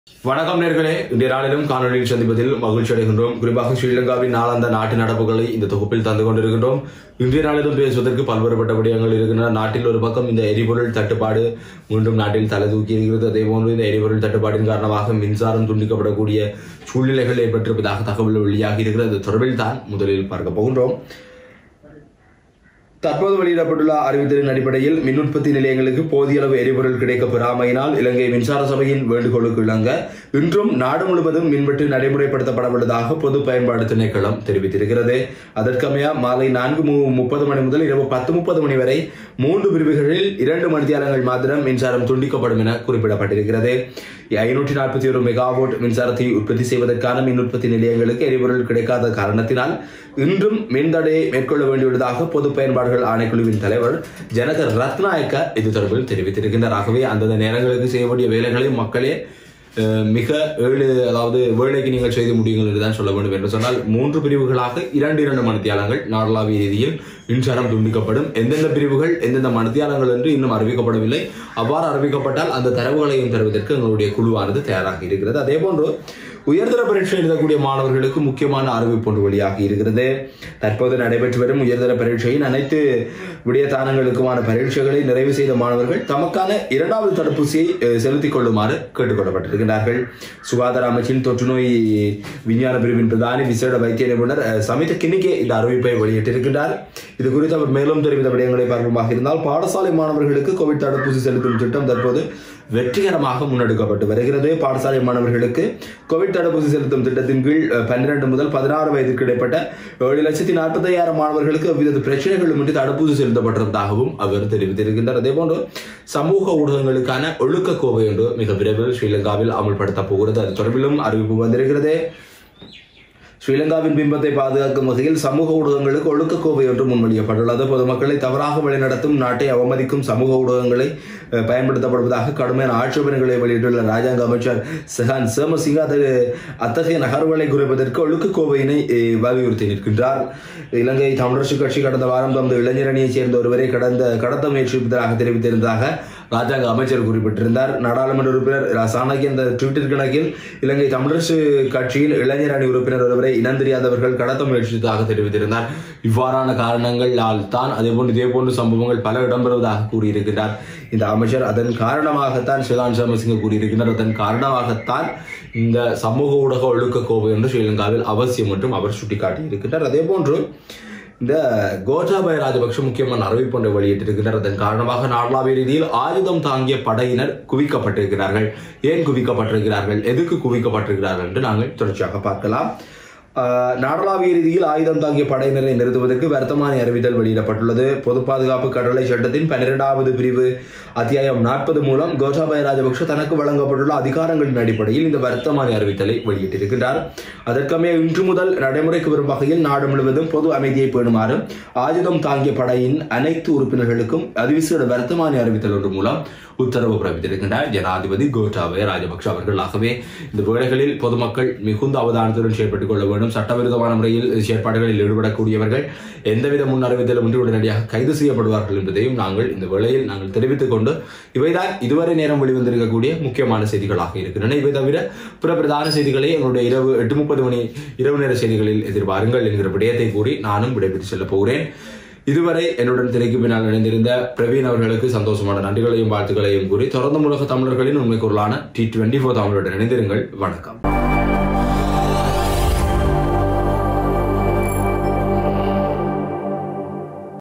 வணக்கம் நேர்களே இன்றைய நாளிலும் காணொலியில் சந்திப்பதில் மகிழ்ச்சி அடைகின்றோம் குறிப்பாக ஸ்ரீலங்காவின் நாளாந்த நாட்டு நடப்புகளை இந்த தொகுப்பில் தந்து கொண்டிருக்கின்றோம் இன்றைய நாளிலும் பேசுவதற்கு பல்வேறுபட்ட விடயங்கள் இருக்கின்றன நாட்டில் ஒரு பக்கம் இந்த எரிபொருள் தட்டுப்பாடு மீண்டும் நாட்டில் தலை தூக்கி இருக்கிறது அதே போன்று இந்த எரிபொருள் தட்டுப்பாட்டின் காரணமாக மின்சாரம் துண்டிக்கப்படக்கூடிய சூழ்நிலைகள் ஏற்பட்டிருப்பதாக தகவல் வெளியாகி இருக்கிறது அது தொடர்பில் தான் முதலில் பார்க்க போகின்றோம் தற்போது வெளியிடப்பட்டுள்ள அறிவித்தலின் அடிப்படையில் மின் உற்பத்தி நிலையங்களுக்கு போதிய அளவு எரிபொருள் கிடைக்கப் பெறாமையினால் இலங்கை மின்சார சபையின் வேண்டுகோளுக்கு இணங்க இன்றும் நாடு முழுவதும் மின்வெட்டு நடைமுறைப்படுத்தப்படவுள்ளதாக பொது பயன்பாடு திணைக்களம் தெரிவித்திருக்கிறது அதற்கமைய மாலை நான்கு மு- முப்பது மணி முதல் இரவு பத்து முப்பது மணி வரை மூன்று பிரிவுகளில் இரண்டு மணித்தியாலங்கள் மாத்திரம் மின்சாரம் துண்டிக்கப்படும் என குறிப்பிடப்பட்டிருக்கிறது ஐநூற்றி நாற்பத்தி ஒரு மெகாவோட் மின்சாரத்தை உற்பத்தி செய்வதற்கான மின் உற்பத்தி நிலையங்களுக்கு எரிபொருள் கிடைக்காத காரணத்தினால் இன்றும் மின்தடையை மேற்கொள்ள வேண்டியுள்ளதாக பொது பயன்பாடுகள் ஆணைக்குழுவின் தலைவர் ஜனக ரத்நாயக்க இது தொடர்பில் தெரிவித்திருக்கின்றார் ஆகவே அந்தந்த நேரங்களுக்கு செய்ய வேண்டிய வேலைகளை மக்களே அஹ், மிக ஏழு அதாவது வேலைக்கு நீங்கள் செய்து முடியுங்கள் என்றுதான் சொல்ல வேண்டும் என்று சொன்னால் மூன்று பிரிவுகளாக இரண்டு இரண்டு மணித்தியாலங்கள் நாடளாவிய ரீதியில் மின்சாரம் துண்டிக்கப்படும் எந்தெந்த பிரிவுகள் எந்தெந்த மணித்தியாலங்கள் என்று இன்னும் அறிவிக்கப்படவில்லை அவ்வாறு அறிவிக்கப்பட்டால் அந்த தரவுகளையும் தருவதற்கு எங்களுடைய குழுவானது தயாராக இருக்கிறது அதே போன்று உயர்தர பரீட்சை எழுதக்கூடிய மாணவர்களுக்கு முக்கியமான அறிவிப்பு ஒன்று வெளியாகி இருக்கிறது தற்போது நடைபெற்று வரும் உயர்தர பரீட்சையின் அனைத்து விடயத்தானங்களுக்குமான பரீட்சைகளை நிறைவு செய்த மாணவர்கள் தமக்கான இரண்டாவது தடுப்பூசியை அஹ், செலுத்திக் கொள்ளுமாறு கேட்டுக்கொள்ளப்பட்டிருக்கிறார்கள் சுகாதார அமைச்சின் தொற்றுநோய் விஞ்ஞான பிரிவின் பிரதானி விசேட வைத்திய நிபுணர் அஹ், சமித கினிகே இந்த அறிவிப்பை வெளியிட்டிருக்கிறார் இது குறித்து அவர் மேலும் தெரிவித்த விடயங்களை பார்ப்போமாக இருந்தால் பாடசாலை மாணவர்களுக்கு கோவிட் தடுப்பூசி செலுத்தும் திட்டம் தற்போது வெற்றிகரமாக முன்னெடுக்கப்பட்டு வருகிறது பாடசாலை மாணவர்களுக்கு கோவிட் தடுப்பூசி செலுத்தும் திட்டத்தின் கீழ் பன்னிரண்டு முதல் பதினாறு வயதுக்கு இடைப்பட்ட ஏழு லட்சத்தி நாற்பத்தி ஐயாயிரம் மாணவர்களுக்கு எவ்வித பிரச்சனைகளுமின்றி தடுப்பூசி செலுத்தப்பட்டிருப்பதாகவும் அவர் தெரிவித்திருக்கின்றார் அதேபோன்று சமூக ஊடகங்களுக்கான ஒழுக்க கோவை ஒன்று மிக விரைவில் ஸ்ரீலங்காவில் அமல்படுத்த போகிறது அது தொடர்பிலும் அறிவிப்பு வந்திருக்கிறது ஸ்ரீலங்காவின் பிம்பத்தை பாதுகாக்கும் வகையில் சமூக ஊடகங்களுக்கு ஒழுக்க கோவை ஒன்று முன்மொழியப்பட்டுள்ளது பொதுமக்களை தவறாக வழிநடத்தும் நாட்டை அவமதிக்கும் சமூக ஊடகங்களை அஹ், பயன்படுத்தப்படுவதாக கடுமையான ஆட்சேபனைகளை வெளியிட்டுள்ள ராஜாங்க அமைச்சர் செஹான் சேமசிங் அது அத்தகைய நகர்வுகளை குறைப்பதற்கு ஒழுக்க கோவையினை அஹ், வலியுறுத்தி நிற்கின்றார் இலங்கை தமிழரசு கட்சி கடந்த வாரம் தமது இளைஞரணியைச் சேர்ந்த ஒருவரை கடந்த கடத்த முயற்சிப்பதாக தெரிவித்திருந்ததாக ராஜாங்க அமைச்சர் குறிப்பிட்டிருந்தார் நாடாளுமன்ற உறுப்பினர் ரா. சாணக்கிய இந்த ட்விட்டர் கணக்கில் இலங்கை தமிழரசு கட்சியின் இளைஞர் அணி உறுப்பினர் ஒருவரை இனம் தெரியாதவர்கள் கடத்த முயற்சித்ததாக தெரிவித்திருந்தார் இவ்வாறான காரணங்களால் தான் அதேபோன்று இதேபோன்று சம்பவங்கள் பல இடம்பெறுவதாக கூறியிருக்கிறார் இந்த அமைச்சர் அதன் காரணமாகத்தான் சிலான் சமசிங்க கூறியிருக்கிறார் அதன் காரணமாகத்தான் இந்த சமூக ஊடக ஒழுக்க கோவை என்று ஸ்ரீலங்காவில் அவசியம் என்றும் அவர் சுட்டிக்காட்டியிருக்கிறார் அதே போன்று இந்த கோட்டாபய ராஜபக்ஷ முக்கியமான அறிவிப்பு ஒன்றை வெளியிட்டிருக்கிறார் அதன் காரணமாக நாடளாவிய ரீதியில் ஆயுதம் தாங்கிய படையினர் குவிக்கப்பட்டிருக்கிறார்கள் ஏன் குவிக்கப்பட்டிருக்கிறார்கள் எதுக்கு குவிக்கப்பட்டிருக்கிறார்கள் என்று நாங்கள் தொடர்ச்சியாக பார்க்கலாம் ஆஹ், நாடளாவிய ரீதியில் ஆயுதம் தாங்கிய படையினரை நிறுத்துவதற்கு வர்த்தமானி அறிவித்தல் வெளியிடப்பட்டுள்ளது பொது பாதுகாப்பு கடலை சட்டத்தின் பன்னிரெண்டாவது பிரிவு அத்தியாயம் நாற்பது மூலம் கோட்டாபய ராஜபக்ஷ தனக்கு வழங்கப்பட்டுள்ள அதிகாரங்களின் அடிப்படையில் இந்த வர்த்தமானி அறிவித்தலை வெளியிட்டிருக்கிறார் அதற்கமே இன்று முதல் நடைமுறைக்கு வரும் வகையில் நாடு முழுவதும் பொது அமைதியை பேணுமாறு ஆயுதம் தாங்கிய படையின் அனைத்து உறுப்பினர்களுக்கும் அதிவிசேட வர்த்தமானி அறிவித்தல் ஒன்று மூலம் உத்தரவு பிறப்பித்திருக்கின்றார் ஜனாதிபதி கோட்டாபய ராஜபக்ஷ அவர்கள் ஆகவே இந்த வேளைகளில் பொதுமக்கள் மிகுந்த அவதானத்துடன் செயல்பட்டுக் கொள்ள வேண்டும் சட்டவிரோதமான முறையில் செயற்பாடுகளில் ஈடுபடக்கூடியவர்கள் எந்தவித முன் அறிவித்தலும் இன்றி உடனடியாக கைது செய்யப்படுவார்கள் என்பதையும் நாங்கள் இந்த வேளையில் நாங்கள் தெரிவித்துக் கொண்டு இவைதான் இதுவரை நேரம் வெளிவந்திருக்கக்கூடிய முக்கியமான செய்திகளாக இருக்கின்றன இவை தவிர பிற பிரதான செய்திகளை எங்களுடைய இரவு எட்டு முப்பது மணி இரவு நேர செய்திகளில் எதிர்பாருங்கள் என்கிற விடயத்தை கூறி நானும் விடைபெற்று செல்ல போகிறேன் இதுவரை என்னுடன் திரைக்கு பின்னால் இணைந்திருந்த பிரவீன் அவர்களுக்கு சந்தோஷமான நன்றிகளையும் வாழ்த்துக்களையும் கூறி தொடர்ந்து உலக தமிழர்களின் உண்மை குரலான டி டுவெண்ட்டி ஃபோர் தமிழுடன் இணைந்திருங்கள் வணக்கம்